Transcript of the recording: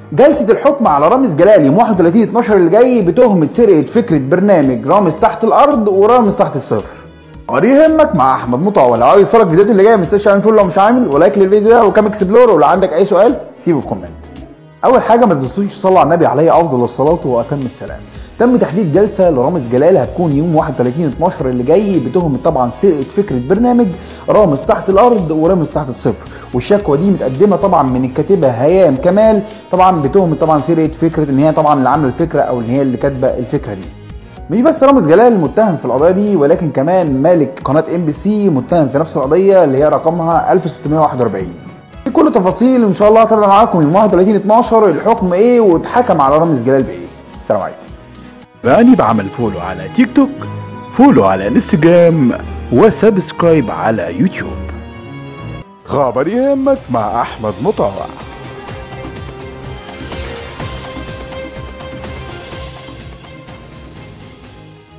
جلسة الحكم على رامز جلال يوم 31 12 اللي جاي بتهمة سرقة فكرة برنامج رامز تحت الأرض ورامز تحت الصفر. قري يهمك مع أحمد مطاوع لو عايز يوصلك الفيديوهات اللي جايه ما تنساش تعمل فولو لو مش عامل ولايك للفيديو ده وكام اكسبلور ولو عندك أي سؤال سيبه في كومنت. أول حاجة ما تنسوش تصلوا على النبي عليه أفضل الصلاة وأتم السلام. تم تحديد جلسة لرامز جلال هتكون يوم 31 12 اللي جاي بتهمة طبعا سرقة فكرة برنامج رامز تحت الأرض ورامز تحت الصفر والشكوى دي متقدمة طبعا من الكاتبة هيام كمال طبعا بتهمة طبعا سرقة فكرة إن هي طبعا اللي عاملة الفكرة أو إن هي اللي كاتبة الفكرة دي. مش بس رامز جلال المتهم في القضيه دي ولكن كمان مالك قناه ام بي سي متهم في نفس القضيه اللي هي رقمها 1641 دي كل تفاصيل ان شاء الله هتابع معاكم يوم 31 12 الحكم ايه واتحكم على رامز جلال بايه السلام عليكم راني بعمل فولو على تيك توك فولو على انستجرام وسبسكرايب على يوتيوب خبر يهمك مع احمد مطاوع